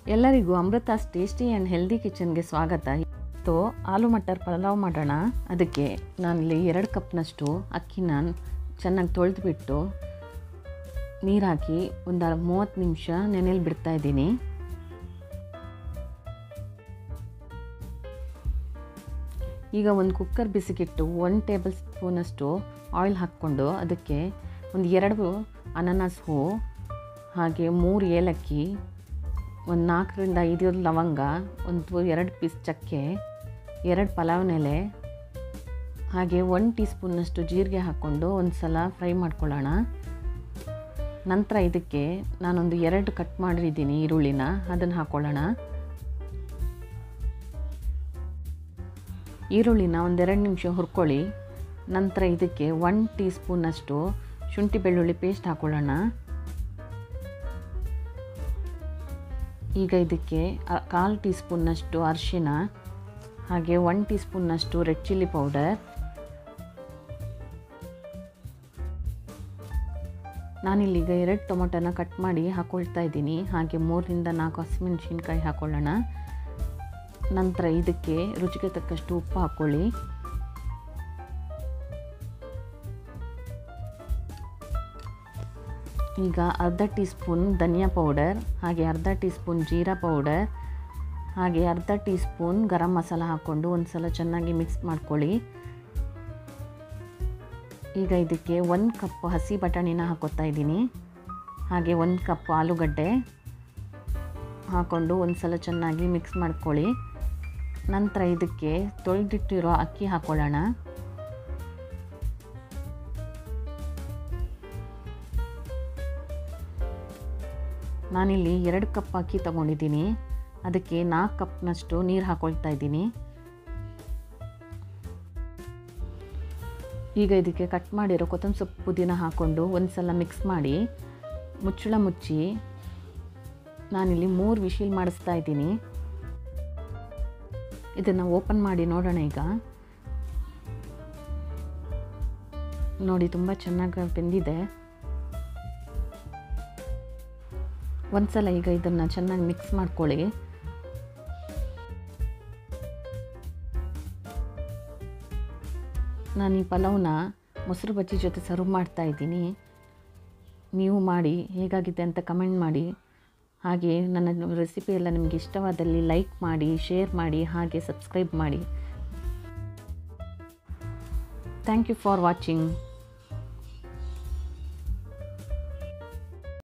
ಎಲ್ಲರಿಗೂ Amrutha's tasty and healthy ಕಿಚನ್ಗೆ ಸ್ವಾಗತ ಇವತ್ತು ಆಲೂ ಮಟರ್ ಪಲಾವ್ ಮಾಡೋಣ ಅದಕ್ಕೆ ನಾನಿಲ್ಲಿ ಎರಡು ಕಪ್ನಷ್ಟು ಅಕ್ಕಿನ ಚೆನ್ನಾಗಿ ತೊಳೆದ್ಬಿಟ್ಟು ನೀರು ಹಾಕಿ ಒಂದು ಮೂವತ್ತು ನಿಮಿಷ ನೆನೆಯಲ್ಲಿ ಬಿಡ್ತಾ ಇದ್ದೀನಿ ಈಗ ಒಂದು ಕುಕ್ಕರ್ ಬಿಸಿಗಿಟ್ಟು ಒನ್ ಟೇಬಲ್ ಸ್ಪೂನಷ್ಟು ಆಯಿಲ್ ಹಾಕ್ಕೊಂಡು ಅದಕ್ಕೆ ಒಂದು ಎರಡು ಅನಾನಸ್ ಹೂವು ಹಾಗೆ ಮೂರು ಏಲಕ್ಕಿ ಒಂದು ನಾಲ್ಕರಿಂದ ಐದು ಲವಂಗ ಒಂದು ಎರಡು ಪೀಸ್ ಚಕ್ಕೆ ಎರಡು ಪಲಾವ್ ಎಲೆ ಹಾಗೆ ಒನ್ ಟೀ ಸ್ಪೂನ್ನಷ್ಟು ಜೀರಿಗೆ ಹಾಕ್ಕೊಂಡು ಒಂದು ಸಲ ಫ್ರೈ ಮಾಡ್ಕೊಳ್ಳೋಣ ನಂತರ ಇದಕ್ಕೆ ನಾನೊಂದು ಎರಡು ಕಟ್ ಮಾಡಿದ್ದೀನಿ ಈರುಳ್ಳಿನ ಅದನ್ನು ಹಾಕ್ಕೊಳ್ಳೋಣ ಈರುಳ್ಳಿನ ಒಂದೆರಡು ನಿಮಿಷ ಹುರ್ಕೊಳ್ಳಿ ನಂತರ ಇದಕ್ಕೆ ಒನ್ ಟೀ ಸ್ಪೂನಷ್ಟು ಶುಂಠಿ ಬೆಳ್ಳುಳ್ಳಿ ಪೇಸ್ಟ್ ಹಾಕ್ಕೊಳ್ಳೋಣ ಈಗ ಇದಕ್ಕೆ ಕಾಲು ಟೀ ಸ್ಪೂನ್ನಷ್ಟು ಅರಿಶಿನ ಹಾಗೆ ಒನ್ ಟೀ ಸ್ಪೂನ್ನಷ್ಟು ರೆಡ್ ಚಿಲ್ಲಿ ಪೌಡರ್ ನಾನಿಲ್ಲೀಗ ಎರಡು ಟೊಮೊಟೊನ ಕಟ್ ಮಾಡಿ ಹಾಕ್ಕೊಳ್ತಾ ಇದ್ದೀನಿ ಹಾಗೆ ಮೂರರಿಂದ ನಾಲ್ಕು ಹಸಿಮೆಣಸಿನ್ಕಾಯಿ ಹಾಕ್ಕೊಳ್ಳೋಣ ನಂತರ ಇದಕ್ಕೆ ರುಚಿಗೆ ತಕ್ಕಷ್ಟು ಉಪ್ಪು ಹಾಕ್ಕೊಳ್ಳಿ ಈಗ ಅರ್ಧ ಟೀ ಸ್ಪೂನ್ ಧನಿಯಾ ಪೌಡರ್ ಹಾಗೆ ಅರ್ಧ ಟೀ ಸ್ಪೂನ್ ಜೀರಾ ಪೌಡರ್ ಹಾಗೆ ಅರ್ಧ ಟೀ ಸ್ಪೂನ್ ಗರಂ ಮಸಾಲ ಹಾಕ್ಕೊಂಡು ಒಂದು ಸಲ ಚೆನ್ನಾಗಿ ಮಿಕ್ಸ್ ಮಾಡ್ಕೊಳ್ಳಿ ಈಗ ಇದಕ್ಕೆ ಒಂದು ಕಪ್ ಹಸಿ ಬಟಾಣಿನ ಹಾಕೋತಾ ಇದ್ದೀನಿ ಹಾಗೆ ಒಂದು ಕಪ್ ಆಲೂಗಡ್ಡೆ ಹಾಕ್ಕೊಂಡು ಒಂದು ಸಲ ಚೆನ್ನಾಗಿ ಮಿಕ್ಸ್ ಮಾಡ್ಕೊಳ್ಳಿ ನಂತರ ಇದಕ್ಕೆ ತೊಳೆದಿಟ್ಟಿರೋ ಅಕ್ಕಿ ಹಾಕ್ಕೊಳ್ಳೋಣ ನಾನಿಲ್ಲಿ ಎರಡು ಕಪ್ ಅಕ್ಕಿ ತಗೊಂಡಿದ್ದೀನಿ ಅದಕ್ಕೆ ನಾಲ್ಕು ಕಪ್ನಷ್ಟು ನೀರು ಹಾಕ್ಕೊಳ್ತಾ ಇದ್ದೀನಿ ಈಗ ಇದಕ್ಕೆ ಕಟ್ ಮಾಡಿರೋ ಕೊತ್ತಂಬರಿ ಸೊಪ್ಪು ಪುದೀನ ಹಾಕ್ಕೊಂಡು ಒಂದು ಸಲ ಮಿಕ್ಸ್ ಮಾಡಿ ಮುಚ್ಚಳ ಮುಚ್ಚಿ ನಾನಿಲ್ಲಿ ಮೂರು ವಿಶಿಲ್ ಮಾಡಿಸ್ತಾ ಇದ್ದೀನಿ ಇದನ್ನು ಓಪನ್ ಮಾಡಿ ನೋಡೋಣ ಈಗ ನೋಡಿ ತುಂಬ ಚೆನ್ನಾಗಿ ಬೆಂದಿದೆ ಒಂದ್ಸಲ ಈಗ ಇದನ್ನು ಚೆನ್ನಾಗಿ ಮಿಕ್ಸ್ ಮಾಡ್ಕೊಳ್ಳಿ ನಾನು ಈ ಪಲಾವ್ನ ಮೊಸರು ಬಜ್ಜಿ ಜೊತೆ ಸರ್ವ್ ಮಾಡ್ತಾ ಇದ್ದೀನಿ ನೀವು ಮಾಡಿ ಹೇಗಾಗಿದೆ ಅಂತ ಕಮೆಂಟ್ ಮಾಡಿ ಹಾಗೆ ನನ್ನ ರೆಸಿಪಿ ಎಲ್ಲ ನಿಮಗೆ ಇಷ್ಟವಾದಲ್ಲಿ ಲೈಕ್ ಮಾಡಿ ಶೇರ್ ಮಾಡಿ ಹಾಗೆ ಸಬ್ಸ್ಕ್ರೈಬ್ ಮಾಡಿ ಥ್ಯಾಂಕ್ ಯು ಫಾರ್ ವಾಚಿಂಗ್